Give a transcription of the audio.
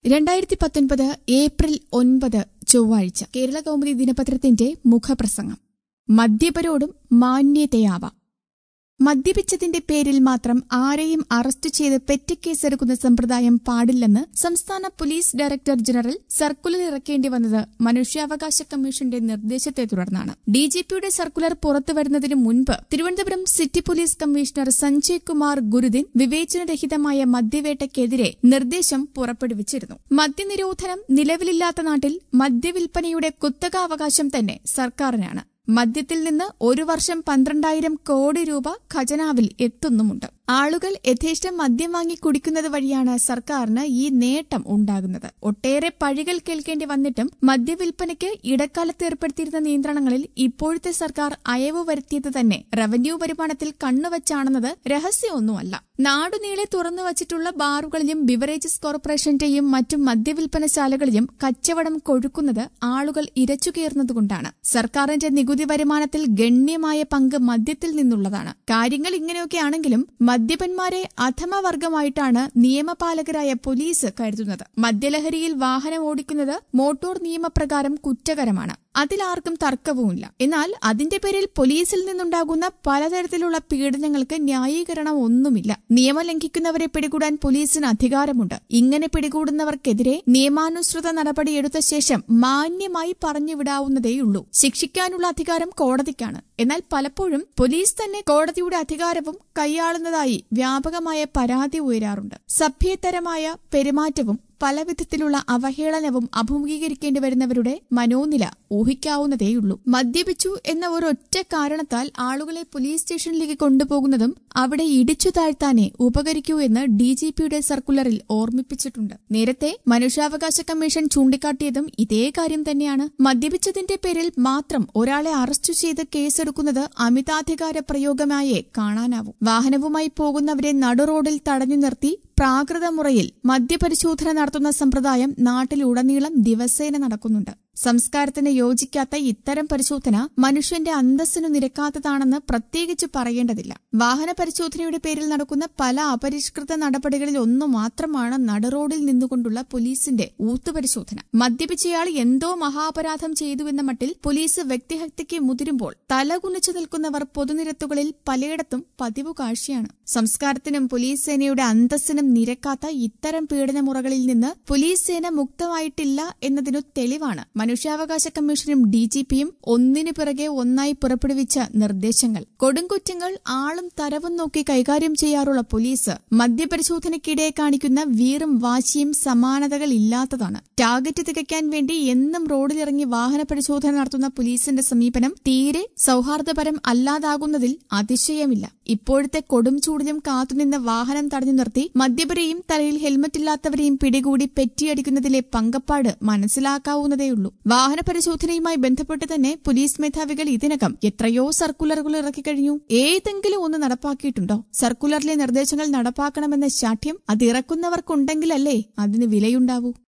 രണ്ടായിരത്തി പത്തൊൻപത് ഏപ്രിൽ ഒൻപത് ചൊവ്വാഴ്ച കേരള കൗമുദി ദിനപത്രത്തിന്റെ മുഖപ്രസംഗം മദ്യപരോടും മാന്യതയാവാം മദ്യപിച്ചതിന്റെ പേരിൽ മാത്രം ആരെയും അറസ്റ്റ് ചെയ്ത് പെറ്റക്കേസെടുക്കുന്ന സമ്പ്രദായം പാടില്ലെന്ന് സംസ്ഥാന പോലീസ് ഡയറക്ടർ ജനറൽ സർക്കുലർ ഇറക്കേണ്ടി വന്നത് മനുഷ്യാവകാശ കമ്മീഷന്റെ നിർദ്ദേശത്തെ തുടർന്നാണ് ഡിജിപിയുടെ സർക്കുലർ പുറത്തുവരുന്നതിന് മുൻപ് Thiruvananthapuram city police commissioner Sanjay Kumar Gurudin വിവേചനരഹിതമായ മദ്യവേട്ടയ്ക്കെതിരെ നിർദ്ദേശം പുറപ്പെടുവിച്ചിരുന്നു മദ്യനിരോധനം നിലവിലില്ലാത്ത നാട്ടിൽ മദ്യവിൽപ്പനയുടെ കുത്തകാവകാശം തന്നെ സർക്കാരിനാണ് മദ്യത്തിൽ നിന്ന് ഒരു വർഷം പന്ത്രണ്ടായിരം കോടി രൂപ ഖജനാവിൽ എത്തുന്നുമുണ്ട് ആളുകൾ യഥേഷ്ടം മദ്യം വാങ്ങി കുടിക്കുന്നത് വഴിയാണ് സർക്കാരിന് ഈ നേട്ടം ഉണ്ടാകുന്നത് ഒട്ടേറെ പഴികൾ കേൾക്കേണ്ടി വന്നിട്ടും മദ്യവിൽപ്പനയ്ക്ക് ഇടക്കാലത്ത് ഏർപ്പെടുത്തിയിരുന്ന നിയന്ത്രണങ്ങളിൽ ഇപ്പോഴത്തെ സർക്കാർ അയവ് വരുത്തിയത് തന്നെ റവന്യൂ വരുമാനത്തിൽ കണ്ണുവച്ചാണെന്നത് രഹസ്യമൊന്നുമല്ല നാടുനീളെ തുറന്നു വച്ചിട്ടുള്ള ബാറുകളിലും ബിവറേജസ് കോർപ്പറേഷന്റെയും മറ്റും മദ്യവിൽപ്പനശാലകളിലും കച്ചവടം കൊഴുക്കുന്നത് ആളുകൾ ഇരച്ചുകയറുന്നതുകൊണ്ടാണ് സർക്കാരിന്റെ നികുതി വരുമാനത്തിൽ ഗണ്യമായ പങ്ക് മദ്യത്തിൽ നിന്നുള്ളതാണ് കാര്യങ്ങൾ ഇങ്ങനെയൊക്കെയാണെങ്കിലും മദ്യപന്മാരെ അധമവർഗമായിട്ടാണ് നിയമപാലകരായ പോലീസ് കരുതുന്നത് മദ്യലഹരിയിൽ വാഹനം ഓടിക്കുന്നത് മോട്ടോർ നിയമപ്രകാരം കുറ്റകരമാണ് അതിലാർക്കും തർക്കവുമില്ല എന്നാൽ അതിന്റെ പേരിൽ പോലീസിൽ നിന്നുണ്ടാകുന്ന പലതരത്തിലുള്ള പീഡനങ്ങൾക്ക് ന്യായീകരണം ഒന്നുമില്ല നിയമം ലംഘിക്കുന്നവരെ പിടികൂടാൻ പോലീസിന് അധികാരമുണ്ട് ഇങ്ങനെ പിടികൂടുന്നവർക്കെതിരെ നിയമാനുസൃത നടപടിയെടുത്ത ശേഷം മാന്യമായി പറഞ്ഞുവിടാവുന്നതേയുള്ളൂ ശിക്ഷിക്കാനുള്ള അധികാരം കോടതിക്കാണ് എന്നാൽ പലപ്പോഴും പോലീസ് തന്നെ കോടതിയുടെ അധികാരവും കൈയാളുന്നതായി വ്യാപകമായ പരാതി ഉയരാറുണ്ട് സഭ്യതരമായ പെരുമാറ്റവും പലവിധത്തിലുള്ള അവഹേളനവും അഭിമുഖീകരിക്കേണ്ടി വരുന്നവരുടെ മനോനില ഊഹിക്കാവുന്നതേയുള്ളൂ മദ്യപിച്ചു എന്ന ഒരൊറ്റ കാരണത്താൽ ആളുകളെ പോലീസ് സ്റ്റേഷനിലേക്ക് കൊണ്ടുപോകുന്നതും അവിടെ ഇടിച്ചു താഴ്ത്താനേ ഉപകരിക്കൂ എന്ന് ഡിജിപിയുടെ സർക്കുലറിൽ ഓർമ്മിപ്പിച്ചിട്ടുണ്ട് നേരത്തെ മനുഷ്യാവകാശ കമ്മീഷൻ ചൂണ്ടിക്കാട്ടിയതും ഇതേ കാര്യം തന്നെയാണ് മദ്യപിച്ചതിന്റെ പേരിൽ മാത്രം ഒരാളെ അറസ്റ്റ് ചെയ്ത് കേസെടുക്കുന്നത് അമിതാധികാര പ്രയോഗമായേ കാണാനാവൂ വാഹനവുമായി പോകുന്നവരെ നടുറോഡിൽ തടഞ്ഞു നിർത്തി പ്രാകൃത മുറയിൽ മദ്യപരിശോധന നടത്തുന്ന സമ്പ്രദായം നാട്ടിലുടനീളം ദിവസേന നടക്കുന്നുണ്ട് സംസ്കാരത്തിന് യോജിക്കാത്ത ഇത്തരം പരിശോധന മനുഷ്യന്റെ അന്തസ്സിനു നിരക്കാത്തതാണെന്ന് പ്രത്യേകിച്ച് പറയേണ്ടതില്ല വാഹന പരിശോധനയുടെ പേരിൽ നടക്കുന്ന പല അപരിഷ്കൃത നടപടികളിൽ ഒന്നു മാത്രമാണ് നടുറോഡിൽ നിന്നുകൊണ്ടുള്ള പോലീസിന്റെ ഊത്തുപരിശോധന മദ്യപിച്ചയാൾ എന്തോ മഹാപരാധം ചെയ്തുവെന്ന മട്ടിൽ പോലീസ് വ്യക്തിഹത്യയ്ക്ക് മുതിരുമ്പോൾ തലകുനിച്ചു നിൽക്കുന്നവർ പൊതുനിരത്തുകളിൽ പലയിടത്തും പതിവ് കാഴ്ചയാണ് സംസ്കാരത്തിനും പോലീസ് സേനയുടെ അന്തസ്സിനും നിരക്കാത്ത ഇത്തരം പീഡനമുറകളിൽ നിന്ന് പോലീസ് സേന മുക്തമായിട്ടില്ല എന്നതിനു തെളിവാണ് മനുഷ്യാവകാശ കമ്മീഷനും ഡിജിപിയും ഒന്നിനു പിറകെ ഒന്നായി പുറപ്പെടുവിച്ച നിർദ്ദേശങ്ങൾ കൊടുങ്കുറ്റങ്ങൾ ആളും തരവും നോക്കി കൈകാര്യം ചെയ്യാറുള്ള പോലീസ് മദ്യപരിശോധനയ്ക്കിടെ കാണിക്കുന്ന വീറും വാശിയും സമാനതകൾ ഇല്ലാത്തതാണ് ടാർഗറ്റ് തികയ്ക്കാൻ വേണ്ടി എന്നും റോഡിലിറങ്ങി വാഹന പരിശോധന നടത്തുന്ന പോലീസിന്റെ സമീപനം തീരെ സൌഹാർദ്ദപരം അല്ലാതാകുന്നതിൽ അതിശയമില്ല ഇപ്പോഴത്തെ കൊടും ചൂടിലും കാത്തുനിന്ന് വാഹനം തടഞ്ഞു നിർത്തി മദ്യപരെയും തലയിൽ ഹെൽമറ്റില്ലാത്തവരെയും പിടികൂടി പെറ്റിയടിക്കുന്നതിലെ പങ്കപ്പാട് മനസ്സിലാക്കാവുന്നതേയുള്ളൂ വാഹന പരിശോധനയുമായി ബന്ധപ്പെട്ട് തന്നെ പോലീസ് മേധാവികൾ ഇതിനകം എത്രയോ സർക്കുലറുകൾ ഇറക്കിക്കഴിഞ്ഞു ഏതെങ്കിലും ഒന്ന് നടപ്പാക്കിയിട്ടുണ്ടോ സർക്കുലറിലെ നിർദ്ദേശങ്ങൾ നടപ്പാക്കണമെന്ന ശാഠ്യം അത് ഇറക്കുന്നവർക്കുണ്ടെങ്കിലല്ലേ അതിന് വിലയുണ്ടാവൂ